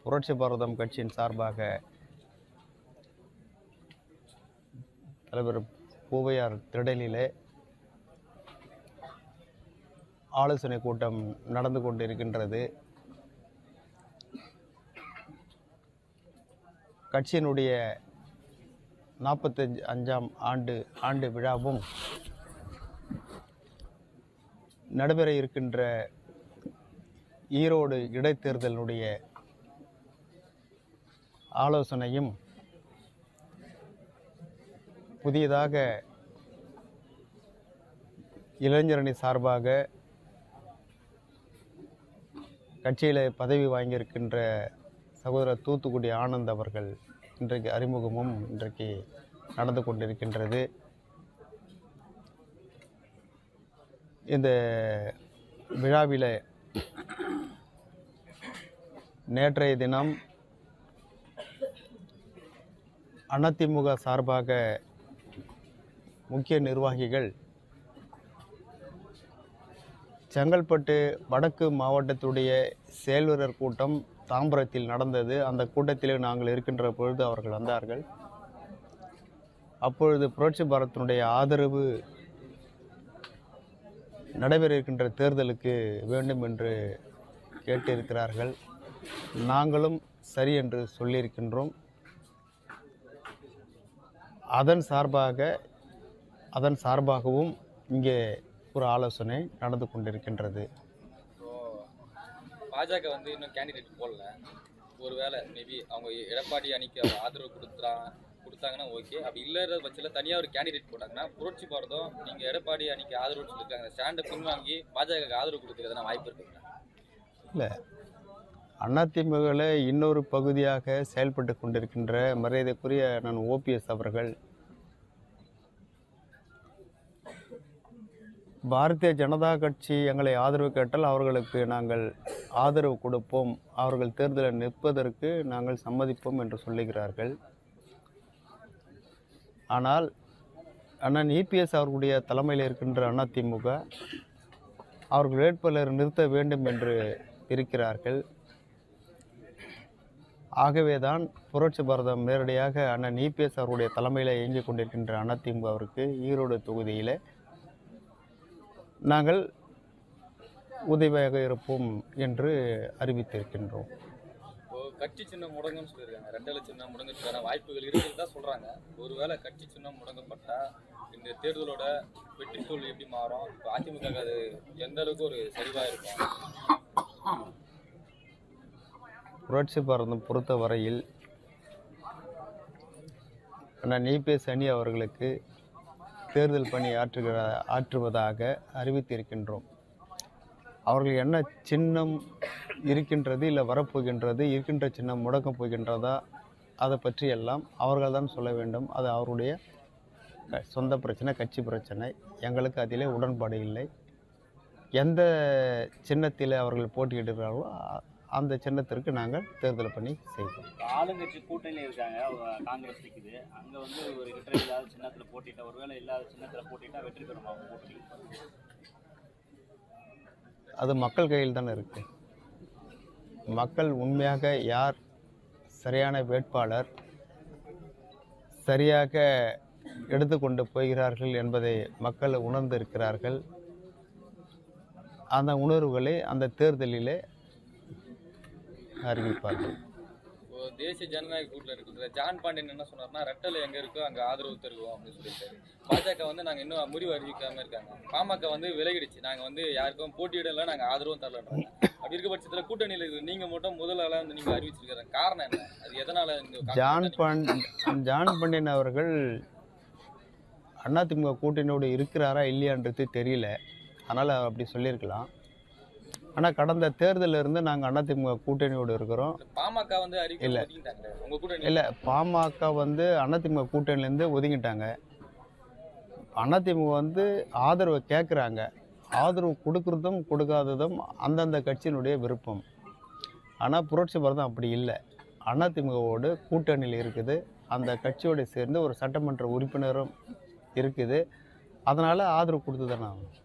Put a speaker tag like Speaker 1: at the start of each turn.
Speaker 1: புரட்சி பாரதம் கட்சியின் சார்பாக தலைவர் பூவையார் திடலிலே ஆலோசனை கூட்டம் நடந்து கொண்டிருக்கின்றது கட்சியினுடைய நாற்பத்தஞ்சு அஞ்சாம் ஆண்டு ஆண்டு விழாவும் நடைபெற இருக்கின்ற ஈரோடு இடைத்தேர்தலினுடைய ஆலோசனையும் புதியதாக இளைஞரணி சார்பாக கட்சியில் பதவி வாங்கியிருக்கின்ற சகோதரர் தூத்துக்குடி ஆனந்த் அவர்கள் இன்றைக்கு அறிமுகமும் இன்றைக்கு நடந்து கொண்டிருக்கின்றது இந்த விழாவில் நேற்றைய தினம் அதிமுக சார்பாக முக்கிய நிர்வாகிகள் செங்கல்பட்டு வடக்கு மாவட்டத்துடைய செயல்வீரர் கூட்டம் தாம்பரத்தில் நடந்தது அந்த கூட்டத்தில் நாங்கள் இருக்கின்ற பொழுது அவர்கள் வந்தார்கள் அப்பொழுது புரட்சி பாரத்தினுடைய ஆதரவு நடைபெற இருக்கின்ற தேர்தலுக்கு வேண்டும் என்று கேட்டிருக்கிறார்கள் நாங்களும் சரி என்று சொல்லியிருக்கின்றோம் அதன் சார்பாக அதன் சார்பாகவும் இங்கே ஒரு ஆலோசனை நடந்து கொண்டிருக்கின்றது
Speaker 2: ஸோ பாஜக வந்து இன்னும் கேண்டிடேட் போடல ஒருவேளை மேபி அவங்க எடப்பாடி அணிக்கு அவங்க ஆதரவு கொடுத்துறா கொடுத்தாங்கன்னா ஓகே அப்படி இல்லாத பட்சத்தில் தனியாக ஒரு கேண்டிடேட் போட்டாங்கன்னா புரட்சி பாரதம் நீங்கள் எடப்பாடி அணிக்கு ஆதரவு சொல்லியிருக்காங்க ஸ்டாண்டை பின்வாங்கி பாஜகவுக்கு ஆதரவு கொடுத்துருக்கு எதனா வாய்ப்பு இருக்குங்களா
Speaker 1: இல்லை அதிமுகவில் இன்னொரு பகுதியாக செயல்பட்டு கொண்டிருக்கின்ற மரியாதைக்குரிய நான் ஓபிஎஸ் அவர்கள் பாரதிய ஜனதா கட்சி எங்களை ஆதரவு கேட்டால் அவர்களுக்கு நாங்கள் ஆதரவு கொடுப்போம் அவர்கள் தேர்தலில் நிற்பதற்கு நாங்கள் சம்மதிப்போம் என்று சொல்லுகிறார்கள் ஆனால் அண்ணன் இபிஎஸ் அவர்களுடைய தலைமையில் இருக்கின்ற அதிமுக அவர்கள் வேட்பாளர் நிறுத்த வேண்டும் என்று இருக்கிறார்கள் ஆகவே தான் புரட்சி பாரதம் நேரடியாக அண்ணன் இபிஎஸ் அவருடைய தலைமையில் இயங்கிக் கொண்டிருக்கின்ற அதிமுகவிற்கு ஈரோடு தொகுதியில் நாங்கள் உதவியாக இருப்போம் என்று அறிவித்திருக்கின்றோம்
Speaker 2: இப்போ கட்சி சின்னம் முடங்குன்னு சொல்லியிருக்காங்க ரெட்டலை சின்னம் முடங்குறதுக்கான வாய்ப்புகள் இருக்குன்னு தான் சொல்கிறாங்க ஒருவேளை கட்சி சின்னம் முடங்கப்பட்டா இந்த தேர்தலோட வெற்றி தோல்வி எப்படி மாறும் இப்போ அதிமுக அது எந்த அளவுக்கு ஒரு சரிவாக இருக்கும்
Speaker 1: புரட்சி பாரதம் பொறுத்த வரையில் அண்ணன் இபிஎஸ் அணி அவர்களுக்கு தேர்தல் பணி ஆற்றுகிற ஆற்றுவதாக அறிவித்திருக்கின்றோம் அவர்கள் என்ன சின்னம் இருக்கின்றது இல்லை வரப்போகின்றது இருக்கின்ற சின்னம் முடக்கப் போகின்றதா அதை பற்றி எல்லாம் அவர்கள் தான் சொல்ல வேண்டும் அது அவருடைய க- சொந்த பிரச்சனை கட்சி பிரச்சனை எங்களுக்கு அதிலே உடன்பாடு இல்லை எந்த சின்னத்தில் அவர்கள் போட்டியிடுகிறார்களோ அ- அந்த சின்னத்திற்கு நாங்கள் தேர்தல் பணி செய்வோம்
Speaker 3: ஆளுங்கட்சி கூட்டணியில் இருக்காங்க அவங்க காங்கிரஸ் நிற்குது அங்கே வந்து ஒரு கிட்ட இல்லாத சின்னத்தில் போட்டிட்டா ஒருவேளை இல்லாத சின்னத்தில் போட்டிட்டா வெற்றி பெறும் அவங்க கூட்டணி
Speaker 1: அது மக்கள் கையில் தானே இருக்கு மக்கள் உண்மையாக யார் சரியான வேட்பாளர் சரியாக எடுத்துக்கொண்டு போகிறார்கள் என்பதை மக்கள் உணர்ந்திருக்கிறார்கள் அந்த உணர்வுகளை அந்த தேர்தலிலே அறிவிப்பார்கள்
Speaker 2: இப்போ தேசிய ஜனநாயக கூட்டில் இருக்கிற ஜான் பாண்டியன் என்ன சொன்னார்னா ரெட்டலை எங்கே இருக்கோ அங்கே ஆதரவு தருவோம் அப்படின்னு சொல்லியிருக்காரு பாஜக வந்து நாங்கள் இன்னும் முடிவு அறிவிக்காம இருக்காங்க பாமக வந்து விலகிடுச்சு நாங்கள் வந்து யாருக்கும் போட்டியிடல நாங்கள் ஆதரவும் தரலன்றாங்க அப்படி இருக்க பட்சத்தில் கூட்டணியில் இருக்கிற நீங்கள் மட்டும் முதல் ஆளாக வந்து நீங்கள் அறிவிச்சிருக்கிற காரணம் என்ன அது எதனால் இந்த
Speaker 1: ஜான் பாண் ஜான் பாண்டியன் அவர்கள் அதிமுக கூட்டணியோடு இருக்கிறாரா இல்லையான்றது தெரியல அதனால் அப்படி சொல்லியிருக்கலாம் ஆனால் கடந்த தேர்தலில் இருந்து நாங்கள் அதிமுக கூட்டணியோடு இருக்கிறோம்
Speaker 2: பாமக வந்து அறிவிக்க
Speaker 1: இல்ல.
Speaker 2: ஒதுக்கிட்டாங்க உங்க கூட்டணி
Speaker 1: இல்லை பாமக வந்து அதிமுக கூட்டணியிலேருந்து ஒதுங்கிட்டாங்க அதிமுக வந்து ஆதரவை கேட்குறாங்க ஆதரவு கொடுக்குறதும் கொடுக்காததும் அந்தந்த கட்சியினுடைய விருப்பம் ஆனால் புரட்சி பாரதம் அப்படி இல்லை அதிமுகவோடு கூட்டணியில் இருக்குது அந்த கட்சியோடு சேர்ந்து ஒரு சட்டமன்ற உறுப்பினரும் இருக்குது அதனால் ஆதரவு கொடுத்து தானே ஆகணும்